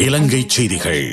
இலங்கை செய்திகள்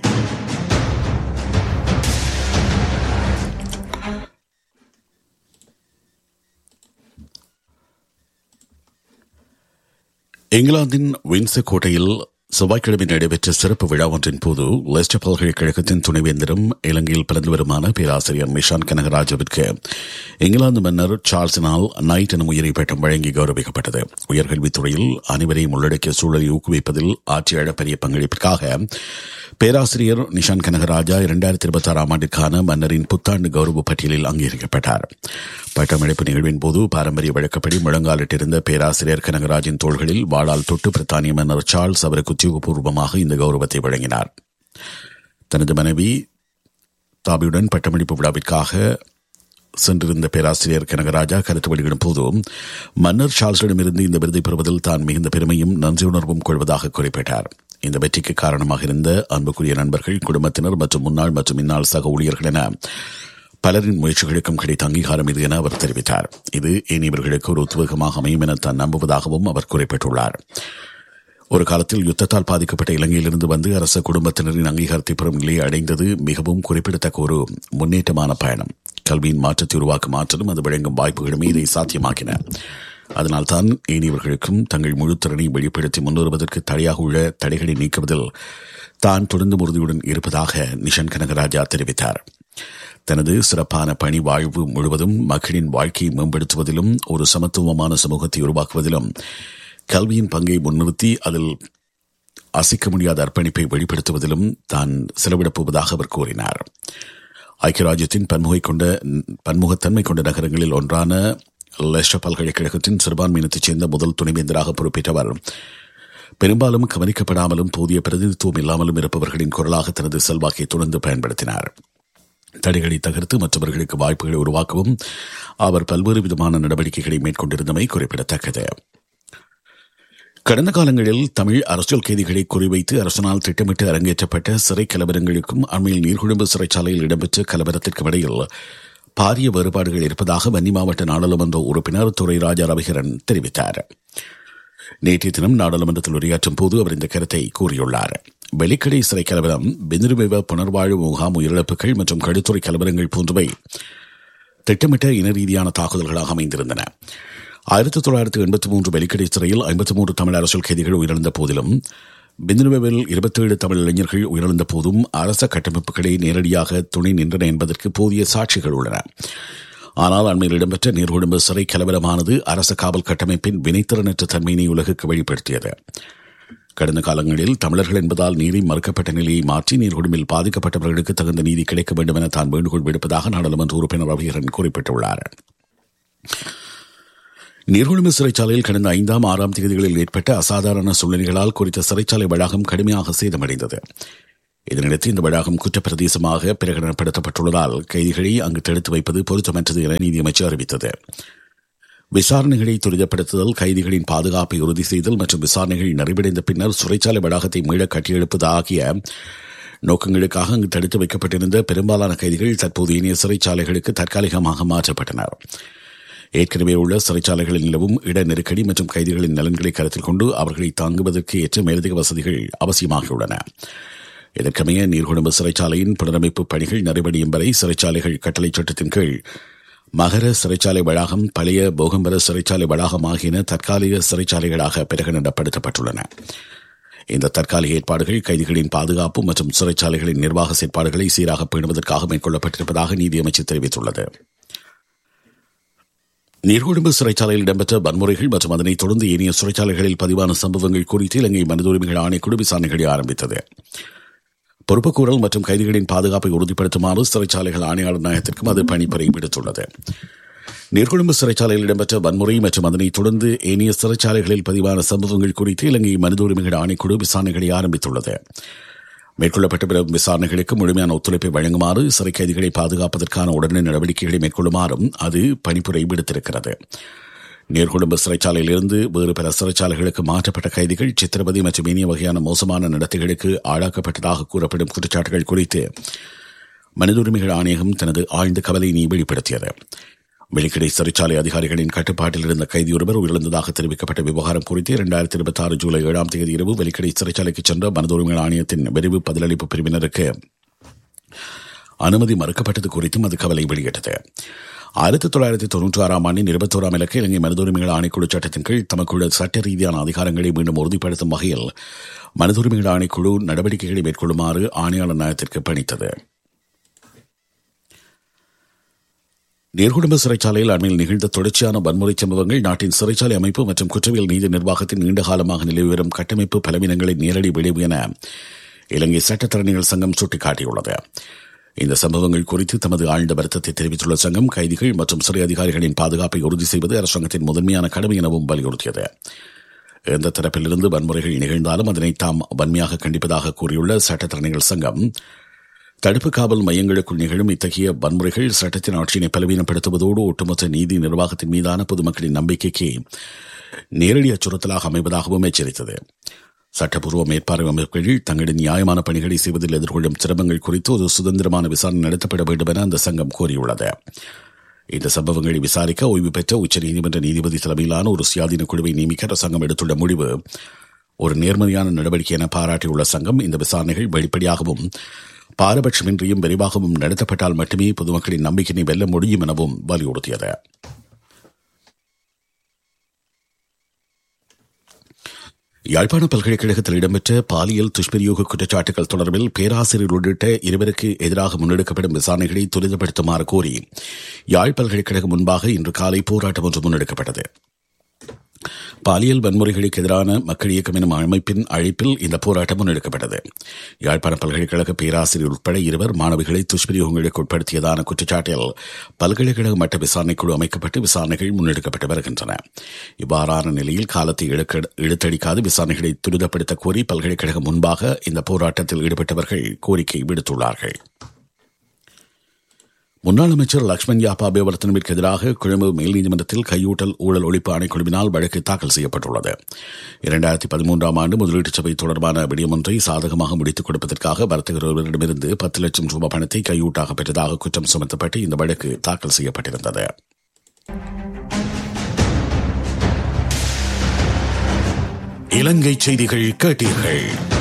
இங்கிலாந்தின் வின்சர் கோட்டையில் செவ்வாய்க்கிழமை நடைபெற்ற சிறப்பு விழா ஒன்றின் போது லெஸ்டர் பல்கலைக்கழகத்தின் துணைவேந்தரும் இலங்கையில் பிறந்து வருமான பேராசிரியர் நிஷான் கனகராஜவிற்கு இங்கிலாந்து மன்னர் சார்ல்ஸினால் நைட் எனும் உயிரை பட்டம் வழங்கி கௌரவிக்கப்பட்டது உயர்கல்வித்துறையில் அனைவரையும் உள்ளடக்கிய சூழலை ஊக்குவிப்பதில் ஆற்றிய பெரிய பங்களிப்பிற்காக பேராசிரியர் நிஷான் கனகராஜா இரண்டாயிரத்தி இருபத்தி ஆறாம் ஆண்டிற்கான மன்னரின் புத்தாண்டு கௌரவ பட்டியலில் அங்கீகரிக்கப்பட்டார் பட்டமளிப்பு நிகழ்வின் போது பாரம்பரிய வழக்கப்படி முழங்காலிட்டிருந்த பேராசிரியர் கனகராஜின் தோள்களில் வாளால் தொட்டு பிரித்தானிய மன்னர் சார்ல்ஸ் அவருக்கு உத்தியோகபூர்வமாக இந்த கௌரவத்தை வழங்கினார் தனது மனைவி தாபியுடன் பட்டமளிப்பு விழாவிற்காக சென்றிருந்த பேராசிரியர் கனகராஜா கருத்து வெளியிடும் போது மன்னர் சார்ல்ஸிடமிருந்து இந்த விருதை பெறுவதில் தான் மிகுந்த பெருமையும் நன்றியுணர்வும் கொள்வதாக குறிப்பிட்டார் இந்த வெற்றிக்கு காரணமாக இருந்த அன்புக்குரிய நண்பர்கள் குடும்பத்தினர் மற்றும் முன்னாள் மற்றும் இந்நாள் சக ஊழியர்கள் என பலரின் முயற்சிகளுக்கும் கிடைத்த அங்கீகாரம் இது என அவர் தெரிவித்தார் இது இனியவர்களுக்கு ஒரு உத்வேகமாக அமையும் என தான் நம்புவதாகவும் அவர் குறிப்பிட்டுள்ளார் ஒரு காலத்தில் யுத்தத்தால் பாதிக்கப்பட்ட இலங்கையிலிருந்து வந்து அரச குடும்பத்தினரின் அங்கீகாரத்தை பெறும் நிலையை அடைந்தது மிகவும் குறிப்பிடத்தக்க ஒரு முன்னேற்றமான பயணம் கல்வியின் மாற்றத்தை உருவாக்கும் ஆற்றலும் அது வழங்கும் வாய்ப்புகளுமே இதை சாத்தியமாக்கின அதனால்தான் ஏனியவர்களுக்கும் தங்கள் முழு திறனை வெளிப்படுத்தி முன்வருவதற்கு தடையாக உள்ள தடைகளை நீக்குவதில் தான் தொடர்ந்து உறுதியுடன் இருப்பதாக நிஷன் கனகராஜா தெரிவித்தார் தனது சிறப்பான பணி வாழ்வு முழுவதும் மக்களின் வாழ்க்கையை மேம்படுத்துவதிலும் ஒரு சமத்துவமான சமூகத்தை உருவாக்குவதிலும் கல்வியின் பங்கை முன்னிறுத்தி அதில் அசைக்க முடியாத அர்ப்பணிப்பை வெளிப்படுத்துவதிலும் தான் செலவிடப் போவதாக அவர் கூறினார் ஐக்கிய ராஜ்யத்தின் பன்முகை கொண்ட பன்முகத்தன்மை கொண்ட நகரங்களில் ஒன்றான லெஸ்டர் பல்கலைக்கழகத்தின் சிறுபான்மையினத்தைச் சேர்ந்த முதல் துணைவேந்தராக பொறுப்பேற்றவர் பெரும்பாலும் கவனிக்கப்படாமலும் போதிய பிரதிநிதித்துவம் இல்லாமலும் இருப்பவர்களின் குரலாக தனது செல்வாக்கை தொடர்ந்து பயன்படுத்தினார் தடைகளை தகர்த்து மற்றவர்களுக்கு வாய்ப்புகளை உருவாக்கவும் அவர் பல்வேறு விதமான நடவடிக்கைகளை மேற்கொண்டிருந்தமை குறிப்பிடத்தக்கது கடந்த காலங்களில் தமிழ் அரசியல் கைதிகளை குறிவைத்து அரசனால் திட்டமிட்டு அரங்கேற்றப்பட்ட சிறை கலவரங்களுக்கும் அண்மையில் நீர்கொழும்பு சிறைச்சாலையில் இடம்பெற்ற கலவரத்திற்கும் இடையில் பாரிய வேறுபாடுகள் இருப்பதாக வன்னி மாவட்ட நாடாளுமன்ற உறுப்பினர் துறை ராஜா ரவிகரன் தெரிவித்தார் நேற்றைய தினம் நாடாளுமன்றத்தில் உரையாற்றும் போது அவர் இந்த கருத்தை கூறியுள்ளார் வெளிக்கடை சிறை கலவரம் பெந்திருவிவ புனர்வாழ்வு முகாம் உயிரிழப்புகள் மற்றும் கடுத்துறை கலவரங்கள் போன்றவை திட்டமிட்ட இன ரீதியான தாக்குதல்களாக அமைந்திருந்தன ஆயிரத்தி தொள்ளாயிரத்தி எண்பத்தி மூன்று வெளிக்கடை சிறையில் ஐம்பத்தி மூன்று தமிழ் அரசியல் கைதிகள் உயிரிழந்த போதிலும் பிந்தினுவில் இருபத்தேழு தமிழ் இளைஞர்கள் உயிரிழந்த போதும் அரச கட்டமைப்புகளை நேரடியாக துணை நின்றன என்பதற்கு போதிய சாட்சிகள் உள்ளன ஆனால் அண்மையில் இடம்பெற்ற நீர்கொழும்பு சிறை கலவரமானது அரச காவல் கட்டமைப்பின் வினைத்திறனற்ற தன்மையினை உலகுக்கு வெளிப்படுத்தியது கடந்த காலங்களில் தமிழர்கள் என்பதால் நீதி மறுக்கப்பட்ட நிலையை மாற்றி நீர்கொழும்பில் பாதிக்கப்பட்டவர்களுக்கு தகுந்த நீதி கிடைக்க வேண்டும் என தான் வேண்டுகோள் விடுப்பதாக நாடாளுமன்ற உறுப்பினர் ரவிகரன் குறிப்பிட்டுள்ளார் நீர்கொழும்பு சிறைச்சாலையில் கடந்த ஐந்தாம் ஆறாம் தேதிகளில் ஏற்பட்ட அசாதாரண சூழ்நிலைகளால் குறித்த சிறைச்சாலை வளாகம் கடுமையாக சேதமடைந்தது இதனிடத்து இந்த வளாகம் குற்றப்பிரதேசமாக பிரகடனப்படுத்தப்பட்டுள்ளதால் கைதிகளை அங்கு தடுத்து வைப்பது பொருத்தமற்றது என நீதியமைச்சர் அறிவித்தது விசாரணைகளை துரிதப்படுத்துதல் கைதிகளின் பாதுகாப்பை உறுதி செய்தல் மற்றும் விசாரணைகள் நிறைவடைந்த பின்னர் சிறைச்சாலை வளாகத்தை மீள கட்டியெழுப்பது ஆகிய நோக்கங்களுக்காக அங்கு தடுத்து வைக்கப்பட்டிருந்த பெரும்பாலான கைதிகள் தற்போது இனிய சிறைச்சாலைகளுக்கு தற்காலிகமாக மாற்றப்பட்டனர் ஏற்கனவே உள்ள சிறைச்சாலைகளில் நிலவும் இட நெருக்கடி மற்றும் கைதிகளின் நலன்களை கருத்தில் கொண்டு அவர்களை தாங்குவதற்கு ஏற்ற மேலதிக வசதிகள் அவசியமாகியுள்ளன இதற்கமைய நீர்கொழும்பு சிறைச்சாலையின் புனரமைப்பு பணிகள் நிறைவடையும் வரை சிறைச்சாலைகள் கட்டளை சட்டத்தின் கீழ் மகர சிறைச்சாலை வளாகம் பழைய போகம்பர சிறைச்சாலை வளாகம் ஆகியன தற்காலிக சிறைச்சாலைகளாக பிரகடனப்படுத்தப்பட்டுள்ளன இந்த தற்காலிக ஏற்பாடுகள் கைதிகளின் பாதுகாப்பு மற்றும் சிறைச்சாலைகளின் நிர்வாக செயற்பாடுகளை சீராக பேணுவதற்காக மேற்கொள்ளப்பட்டிருப்பதாக நீதியமைச்சர் தெரிவித்துள்ளது நீர்கொழும்பு சிறைச்சாலையில் இடம்பெற்ற வன்முறைகள் மற்றும் அதனைத் தொடர்ந்து ஏனைய சிறைச்சாலைகளில் பதிவான சம்பவங்கள் குறித்து இலங்கை மனித உரிமைகள் ஆணைக்குழு விசாரணைகளை ஆரம்பித்தது பொறுப்புக்கூறல் மற்றும் கைதிகளின் பாதுகாப்பை உறுதிப்படுத்துமாறு சிறைச்சாலைகள் ஆணையாளர் நாயகத்திற்கும் அது பணிப்புரை விடுத்துள்ளது நீர்கொழும்பு சிறைச்சாலையில் இடம்பெற்ற வன்முறை மற்றும் அதனைத் தொடர்ந்து ஏனைய சிறைச்சாலைகளில் பதிவான சம்பவங்கள் குறித்து இலங்கை மனித உரிமைகள் ஆணைக்குழு விசாரணைகளை ஆரம்பித்துள்ளது மேற்கொள்ளப்பட்ட பிற விசாரணைகளுக்கு முழுமையான ஒத்துழைப்பை வழங்குமாறு சிறை கைதிகளை பாதுகாப்பதற்கான உடனடி நடவடிக்கைகளை மேற்கொள்ளுமாறும் அது பணிப்புரை விடுத்திருக்கிறது நீர்கொழும்பு சிறைச்சாலையிலிருந்து வேறு பல சிறைச்சாலைகளுக்கு மாற்றப்பட்ட கைதிகள் சித்திரவதை மற்றும் இனிய வகையான மோசமான நடத்தைகளுக்கு ஆளாக்கப்பட்டதாக கூறப்படும் குற்றச்சாட்டுகள் குறித்து மனித உரிமைகள் ஆணையகம் தனது ஆழ்ந்த கவலையினை வெளிப்படுத்தியது வெளிக்கடை சிறைச்சாலை அதிகாரிகளின் கட்டுப்பாட்டில் இருந்த கைதி ஒருவர் உயிரிழந்ததாக தெரிவிக்கப்பட்ட விவகாரம் குறித்து இரண்டாயிரத்தி இருபத்தி ஆறு ஜூலை ஏழாம் தேதி இரவு வெளிக்கடை சிறைச்சாலைக்கு சென்ற மனித உரிமைகள் ஆணையத்தின் விரைவு பதிலளிப்பு பிரிவினருக்கு அனுமதி மறுக்கப்பட்டது குறித்தும் அது கவலை வெளியிட்டது ஆயிரத்தி தொள்ளாயிரத்தி தொன்னூற்றி ஆறாம் ஆண்டின் இருபத்தோராம் இலக்கு இலங்கை மனித உரிமைகள் ஆணைக்குழு சட்டத்தின் கீழ் தமக்குள்ள சட்ட ரீதியான அதிகாரங்களை மீண்டும் உறுதிப்படுத்தும் வகையில் மனித உரிமைகள் ஆணைக்குழு நடவடிக்கைகளை மேற்கொள்ளுமாறு ஆணையாளர் நியாயத்திற்கு பணித்தது நீர்குடும்ப சிறைச்சாலையில் அண்மையில் நிகழ்ந்த தொடர்ச்சியான வன்முறை சம்பவங்கள் நாட்டின் சிறைச்சாலை அமைப்பு மற்றும் குற்றவியல் நீதி நிர்வாகத்தின் நீண்டகாலமாக நிலவி வரும் கட்டமைப்பு பலவீனங்களின் நேரடி விளைவு என இலங்கை சட்டத்தரணிகள் சங்கம் சுட்டிக்காட்டியுள்ளது இந்த சம்பவங்கள் குறித்து தமது ஆழ்ந்த வருத்தத்தை தெரிவித்துள்ள சங்கம் கைதிகள் மற்றும் சிறை அதிகாரிகளின் பாதுகாப்பை உறுதி செய்வது அரசாங்கத்தின் முதன்மையான கடமை எனவும் வலியுறுத்தியது எந்த தரப்பிலிருந்து வன்முறைகள் நிகழ்ந்தாலும் அதனை தாம் வன்மையாக கண்டிப்பதாக கூறியுள்ள சட்டத்தரணிகள் சங்கம் தடுப்பு காவல் மையங்களுக்குள் நிகழும் இத்தகைய வன்முறைகள் சட்டத்தின் ஆட்சியினை பலவீனப்படுத்துவதோடு ஒட்டுமொத்த நீதி நிர்வாகத்தின் மீதான பொதுமக்களின் நம்பிக்கைக்கு நேரடி அச்சுறுத்தலாக அமைவதாகவும் எச்சரித்தது சட்டப்பூர்வ மேற்பார்வை அமைப்புகள் தங்களின் நியாயமான பணிகளை செய்வதில் எதிர்கொள்ளும் சிரமங்கள் குறித்து ஒரு சுதந்திரமான விசாரணை நடத்தப்பட வேண்டும் என அந்த சங்கம் கூறியுள்ளது இந்த சம்பவங்களை விசாரிக்க ஓய்வு பெற்ற உச்சநீதிமன்ற நீதிபதி தலைமையிலான ஒரு சுயாதீன குழுவை நியமிக்க அரசாங்கம் எடுத்துள்ள முடிவு ஒரு நேர்மறையான நடவடிக்கை என பாராட்டியுள்ள சங்கம் இந்த விசாரணைகள் வெளிப்படையாகவும் பாரபட்சமின்றியும் விரைவாகவும் நடத்தப்பட்டால் மட்டுமே பொதுமக்களின் நம்பிக்கையை வெல்ல முடியும் எனவும் வலியுறுத்தியது யாழ்ப்பாண பல்கலைக்கழகத்தில் இடம்பெற்ற பாலியல் துஷ்பிரயோக குற்றச்சாட்டுகள் தொடர்பில் பேராசிரியர் உள்ளிட்ட இருவருக்கு எதிராக முன்னெடுக்கப்படும் விசாரணைகளை துரிதப்படுத்துமாறு கோரி யாழ் பல்கலைக்கழகம் முன்பாக இன்று காலை போராட்டம் ஒன்று முன்னெடுக்கப்பட்டது பாலியல் வன்முறைகளுக்கு எதிரான மக்கள் இயக்கம் எனும் அமைப்பின் அழைப்பில் இந்த போராட்டம் முன்னெடுக்கப்பட்டது யாழ்ப்பாண பல்கலைக்கழக பேராசிரியர் உட்பட இருவர் மாணவிகளை துஷ்பிரயோகங்களுக்கு உட்படுத்தியதான குற்றச்சாட்டில் பல்கலைக்கழக மட்ட விசாரணைக்குழு அமைக்கப்பட்டு விசாரணைகள் முன்னெடுக்கப்பட்டு வருகின்றன இவ்வாறான நிலையில் காலத்தை இழுத்தடிக்காது விசாரணைகளை துரிதப்படுத்த கோரி பல்கலைக்கழகம் முன்பாக இந்த போராட்டத்தில் ஈடுபட்டவர்கள் கோரிக்கை விடுத்துள்ளார்கள் முன்னாள் அமைச்சர் லக்ஷ்மண் யாப்பா அபேவர்த்தனவிற்கு எதிராக கொழும்பு மேல் நீதிமன்றத்தில் கையூட்டல் ஊழல் ஒழிப்பு ஆணைக்குழுவினால் வழக்கு தாக்கல் செய்யப்பட்டுள்ளது இரண்டாயிரத்தி பதிமூன்றாம் ஆண்டு முதலீட்டு சபை தொடர்பான விடயம் ஒன்றை சாதகமாக முடித்துக் கொடுப்பதற்காக வர்த்தகர் ஒருவரிடமிருந்து பத்து லட்சம் ரூபாய் பணத்தை கையூட்டாக பெற்றதாக குற்றம் சுமத்தப்பட்டு இந்த வழக்கு தாக்கல் செய்யப்பட்டிருந்தது இலங்கை செய்திகள் கேட்டீர்கள்